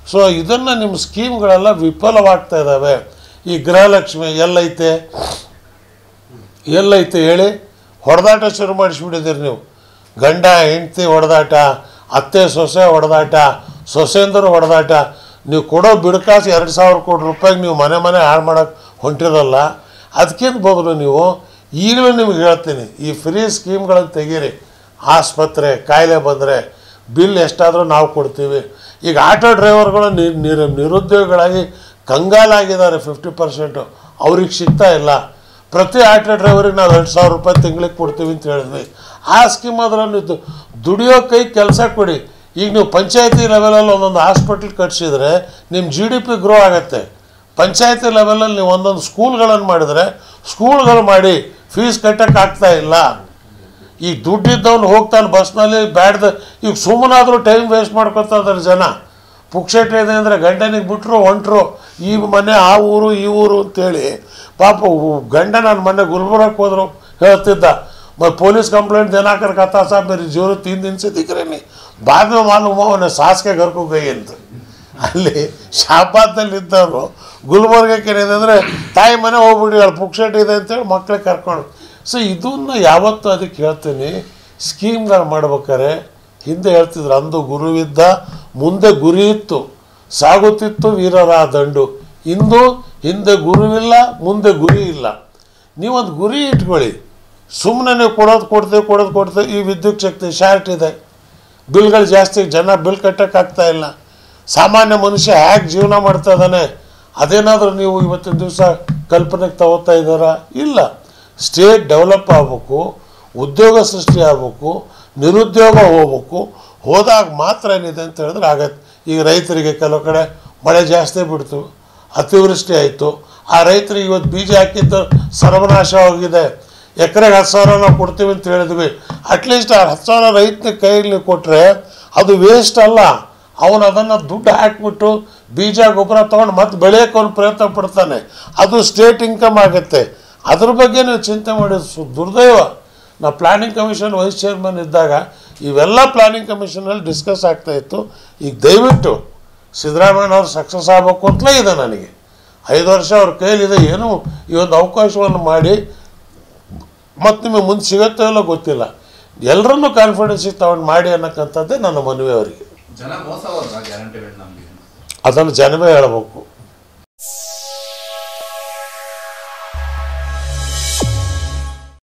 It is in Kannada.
ಸೊ ಇದನ್ನು ನಿಮ್ಮ ಸ್ಕೀಮ್ಗಳೆಲ್ಲ ವಿಫಲವಾಗ್ತಾ ಇದ್ದಾವೆ ಈ ಗೃಹಲಕ್ಷ್ಮಿ ಎಲ್ಲೈತೆ ಎಲ್ಲೈತೆ ಹೇಳಿ ಹೊಡೆದಾಟ ಶುರು ಮಾಡಿಸ್ಬಿಟ್ಟಿದ್ದೀರಿ ನೀವು ಗಂಡ ಹೆಂಡ್ತಿ ಹೊಡೆದಾಟ ಅತ್ತೆ ಸೊಸೆ ಹೊಡೆದಾಟ ಸೊಸೆಂದರು ಹೊಡೆದಾಟ ನೀವು ಕೊಡೋ ಬಿಡ್ಕಾಸು ಎರಡು ಸಾವಿರ ಕೋಟಿ ರೂಪಾಯಿಗೆ ನೀವು ಮನೆ ಮನೆ ಹಾಳು ಮಾಡೋಕ್ಕೆ ಹೊಂಟಿರಲ್ಲ ಅದಕ್ಕಿಂತ ಬದಲು ನೀವು ಈಗಲೂ ನಿಮ್ಗೆ ಹೇಳ್ತೀನಿ ಈ ಫ್ರೀ ಸ್ಕೀಮ್ಗಳನ್ನು ತೆಗೀರಿ ಆಸ್ಪತ್ರೆ ಕಾಯಿಲೆ ಬಂದರೆ ಬಿಲ್ ಎಷ್ಟಾದರೂ ನಾವು ಕೊಡ್ತೀವಿ ಈಗ ಆಟೋ ಡ್ರೈವರ್ಗಳು ನಿ ನಿರು ನಿರುದ್ಯೋಗಿಗಳಾಗಿ ಕಂಗಾಲಾಗಿದ್ದಾರೆ ಫಿಫ್ಟಿ ಪರ್ಸೆಂಟು ಅವ್ರಿಗೆ ಸಿಗ್ತಾ ಇಲ್ಲ ಪ್ರತಿ ಆಟೋ ಡ್ರೈವರಿಗೆ ನಾವು ಎರಡು ಸಾವಿರ ರೂಪಾಯಿ ತಿಂಗಳಿಗೆ ಕೊಡ್ತೀವಿ ಅಂತ ಹೇಳಿದ್ವಿ ಆ ಸ್ಕೀಮ್ ಆದ್ರೆ ನೀವು ದುಡಿಯೋ ಕೈ ಕೆಲಸ ಕೊಡಿ ಈಗ ನೀವು ಪಂಚಾಯತಿ ಲೆವೆಲಲ್ಲಿ ಒಂದೊಂದು ಹಾಸ್ಪಿಟ್ಲ್ ಕಟ್ಸಿದ್ರೆ ನಿಮ್ಮ ಜಿ ಡಿ ಪಿ ಗ್ರೋ ಆಗುತ್ತೆ ಪಂಚಾಯತಿ ಲೆವೆಲಲ್ಲಿ ನೀವು ಒಂದೊಂದು ಸ್ಕೂಲ್ಗಳನ್ನು ಮಾಡಿದರೆ ಸ್ಕೂಲ್ಗಳು ಮಾಡಿ ಫೀಸ್ ಕಟ್ಟಕ್ಕೆ ಆಗ್ತಾ ಇಲ್ಲ ಈಗ ದುಡ್ಡಿದ್ದವನು ಹೋಗ್ತಾನೆ ಬಸ್ನಲ್ಲಿ ಬ್ಯಾಡ್ದ ಈಗ ಸುಮ್ಮನಾದರೂ ಟೈಮ್ ವೇಸ್ಟ್ ಮಾಡ್ಕೊತಾ ಇದ್ದಾರೆ ಜನ ಪುಕ್ಷೇಟ ಇದೆ ಅಂದರೆ ಗಂಡನಿಗೆ ಬಿಟ್ಟರು ಹೊಂಟ್ರು ಈ ಮನೆ ಆ ಊರು ಈ ಊರು ಅಂತೇಳಿ ಪಾಪ ಉ- ಗಂಡ ನನ್ನ ಮೊನ್ನೆ ಗುಲ್ಬರ್ಗಕ್ಕೆ ಹೋದ್ರು ಹೇಳ್ತಿದ್ದ मैं पुलिस कंप्लेंट देना कर कहता साहब मेरी जरूरत तीन दिन से दिख रही नहीं बाद में मालूम हुआ उन्हें सास के घर को गई ಅಂತ ಅಲ್ಲಿ ಶಾಬಾದಲ್ಲಿದ್ದವರು ಗುಲ್ಬರ್ಗಕ್ಕೆ ಏನಿದೆ ಅಂದರೆ ತಾಯಿ ಮನೆ ಹೋಗ್ಬಿಡಿ ಅಲ್ಲಿ ಪುಕ್ಷಟ್ ಇದೆ ಅಂತೇಳಿ ಮಕ್ಳಿಗೆ ಕರ್ಕೊಂಡು ಸೊ ಇದನ್ನ ಯಾವತ್ತೂ ಅದಕ್ಕೆ ಹೇಳ್ತೀನಿ ಸ್ಕೀಮ್ಗಳು ಮಾಡ್ಬೇಕಾರೆ ಹಿಂದೆ ಹೇಳ್ತಿದ್ರು ಅಂದು ಗುರುವಿದ್ದ ಮುಂದೆ ಗುರಿ ಇತ್ತು ಸಾಗುತ್ತಿತ್ತು ವೀರರ ದಂಡು ಇಂದು ಹಿಂದೆ ಗುರುವಿಲ್ಲ ಮುಂದೆ ಗುರಿ ಇಲ್ಲ ನೀವೊಂದು ಗುರಿ ಇಟ್ಕೊಳ್ಳಿ ಸುಮ್ಮನೆ ನೀವು ಕೊಡೋದು ಕೊಡ್ತೀವಿ ಕೊಡೋದು ಕೊಡ್ತೀವಿ ಈ ವಿದ್ಯುತ್ ಶಕ್ತಿ ಶಾರ್ಟ್ ಇದೆ ಬಿಲ್ಗಳು ಜಾಸ್ತಿ ಜನ ಬಿಲ್ ಕಟ್ಟೋಕ್ಕಾಗ್ತಾ ಇಲ್ಲ ಸಾಮಾನ್ಯ ಮನುಷ್ಯ ಹೇಗೆ ಜೀವನ ಮಾಡ್ತಾ ಇದ್ದಾನೆ ಅದೇನಾದರೂ ನೀವು ಇವತ್ತಿನ ದಿವಸ ಕಲ್ಪನೆಗೆ ತಗೋತಾ ಇದ್ದಾರಾ ಇಲ್ಲ ಸ್ಟೇಟ್ ಡೆವಲಪ್ ಆಗಬೇಕು ಉದ್ಯೋಗ ಸೃಷ್ಟಿ ಆಗಬೇಕು ನಿರುದ್ಯೋಗ ಹೋಗ್ಬೇಕು ಹೋದಾಗ ಮಾತ್ರ ಏನಿದೆ ಅಂತ ಹೇಳಿದ್ರೆ ಆಗತ್ತೆ ಈಗ ರೈತರಿಗೆ ಕೆಲವು ಕಡೆ ಮಳೆ ಜಾಸ್ತಿ ಬಿಡ್ತು ಅತಿವೃಷ್ಟಿ ಆಯಿತು ಆ ರೈತರಿಗೆ ಇವತ್ತು ಬೀಜ ಹಾಕಿದ್ದು ಸರ್ವನಾಶವಾಗಿದೆ ಎಕರೆಗೆ ಹತ್ತು ಸಾವಿರ ನಾವು ಕೊಡ್ತೀವಿ ಅಂತ ಹೇಳಿದ್ವಿ ಅಟ್ಲೀಸ್ಟ್ ಆ ಹತ್ತು ಸಾವಿರ ರೈತನ ಕೈಯಲ್ಲಿ ಕೊಟ್ಟರೆ ಅದು ವೇಸ್ಟ್ ಅಲ್ಲ ಅವನು ಅದನ್ನು ದುಡ್ಡು ಹಾಕ್ಬಿಟ್ಟು ಬೀಜ ಗೊಬ್ಬರ ತೊಗೊಂಡು ಮತ್ತೆ ಬೆಳೆಯೋಕೆ ಅವ್ನು ಪ್ರಯತ್ನ ಪಡ್ತಾನೆ ಅದು ಸ್ಟೇಟ್ ಇನ್ಕಮ್ ಆಗುತ್ತೆ ಅದ್ರ ಬಗ್ಗೆ ನೀವು ಚಿಂತೆ ಮಾಡಿ ಸು- ದುರ್ದೈವ ನಾ ಪ್ಲಾನಿಂಗ್ ಕಮಿಷನ್ ವೈಸ್ ಚೇರ್ಮನ್ ಇದ್ದಾಗ ಇವೆಲ್ಲ ಪ್ಲಾನಿಂಗ್ ಕಮಿಷನಲ್ಲಿ ಡಿಸ್ಕಸ್ ಆಗ್ತಾ ಇತ್ತು ಈಗ ದಯವಿಟ್ಟು ಸಿದ್ದರಾಮಯ್ಯನವ್ರು ಸಕ್ಸಸ್ ಆಗಬೇಕು ಅಂತಲೇ ಇದೆ ನನಗೆ ಐದು ವರ್ಷ ಅವ್ರ ಕೈಲಿದೆ ಏನೋ ಈ ಒಂದು ಅವಕಾಶವನ್ನು ಮಾಡಿ ಮತ್ತು ನಿಮಗೆ ಮುಂದೆ ಸಿಗುತ್ತೋ ಇಲ್ಲೋ ಗೊತ್ತಿಲ್ಲ ಎಲ್ಲರನ್ನೂ ಕಾನ್ಫಿಡೆನ್ಸಿಗೆ ತಗೊಂಡು ಮಾಡಿ ಅನ್ನಕ್ಕಂಥದ್ದೇ ನನ್ನ ಮನವಿ ಅವರಿಗೆ ಜನ ಮೋಸ ಹೋದ್ರ ಗ್ಯಾರಂಟಿಗಳು ನಮ್ಗೆ ಅದನ್ನು ಜನವೇ ಹೇಳಬೇಕು